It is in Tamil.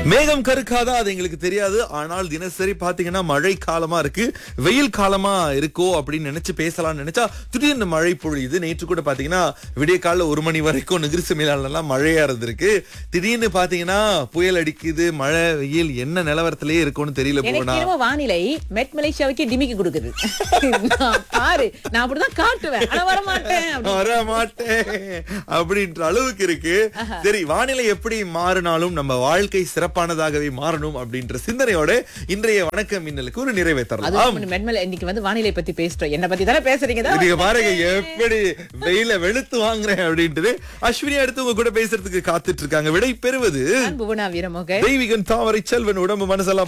மேகம் கருக்காதா அது எங்களுக்கு தெரியாது ஆனால் தினசரி பாத்தீங்கன்னா மழை காலமா இருக்கு வெயில் காலமா இருக்கோ அப்படின்னு நினைச்சு பேசலாம்னு நினைச்சா திடீர்னு மழை பொழியுது நேற்று கூட பாத்தீங்கன்னா விடிய காலைல ஒரு மணி வரைக்கும் நிகிருசு மேலாளெல்லாம் மழையா இருந்திருக்கு திடீர்னு பாத்தீங்கன்னா புயல் அடிக்குது மழை வெயில் என்ன நிலவரத்திலேயே இருக்கும்னு தெரியல எனக்கு போனா என்னமோ வானிலை மெட் மலேசியாவுக்கு டிமிக்கி கொடுக்குது நான் பாரு நான் அப்படிதான் காட்டுவேன் ஆனா வர மாட்டேன் அப்படி. வர மாட்டேன் அப்படின்ற அளவுக்கு இருக்கு சரி வானிலை எப்படி மாறினாலும் நம்ம வாழ்க்கை சிறப்பானதாகவே மாறணும் அப்படின்ற சிந்தனையோட இன்றைய வணக்கம் மின்னலுக்கு ஒரு நிறைவை அது தரலாம் மெட்மல இன்னைக்கு வந்து வானிலை பத்தி பேசுறோம் என்ன பத்தி தானே பேசுறீங்க தான் நீங்க பாருங்க எப்படி வெயில வெளுத்து வாங்குறேன் அப்படின்ட்டு அஸ்வினி அடுத்து உங்க கூட பேசுறதுக்கு காத்துட்டு இருக்காங்க விடை பெறுவது நான் புவனா வீரமோக தெய்வீகன் தாமரை செல்வன் உடம்பு மனசெல்லாம்